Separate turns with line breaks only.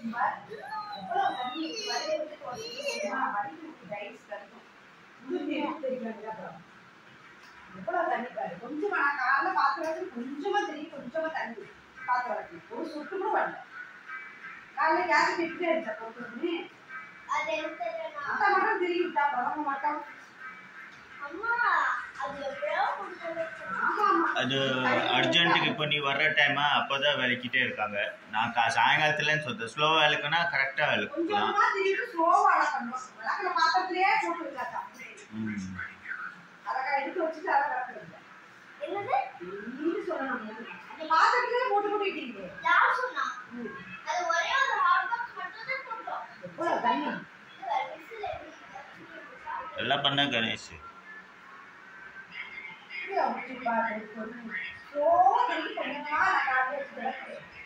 சும்மா எவ்வளவு தண்ணி வடிய விட்டு போச்சுமா வடிய விட்டு டைஸ் கட்டும் உளுந்து எடுத்து தெரியும் அப்புறம் எவ்வளவு தண்ணி பாரு கொஞ்சமா நான் காலைல பாத்திரம் கொஞ்சமா தெரியும் கொஞ்சமா தண்ணி பாத்திரம் வைக்கணும் ஒரு சொட்டு கூட வரல காலைல கேஸ் விட்டு எடுத்த போட்டு
அது எடுத்துட்டேனா?
அத்தா மட்டும் திரும்பி விட்டா பழக மாட்டோம்
அம்மா, அது எப்படியோ கொண்டு வச்சிருக்கேன்.
ஆமா ஆமா
அது அர்ஜென்ட்டுக்கு இப்போ நீ வர்ற டைமா அப்போ தான் விளக்கிட்டே இருக்காங்க நான் கா சாயங்காலத்துலன்னு சொல்றேன் ஸ்லோவாக விளக்குனா கரெக்டாக விளக்கலாம்
கொஞ்சமா திரும்பி ஸ்லோவா வளர்க்கணும் வளர்க்குற பாத்திரத்திலேயே போட்டு இருக்காக்கா
ம்
அழகா எடுத்து வச்சுட்டு அதை வளர்க்குறது
என்னது?
நீ சொல்லணும் அந்த பாத்திரத்திலேயே போட்டு போட்டு விட்டீங்க
யார் சொன்னா? அது ஒரே ஒரு hot box மட்டும்தான் போட்டோம்.
எவ்வளவு தண்ணி
இது வேற whistle எப்படி இருக்கு?
எல்லாம் பண்ண கணேஷ்
இப்படி அப்படி பாரு, ஸ்லோவா திரும்பி கொஞ்சமா நான் காலையில வச்சு கிடக்குறேன்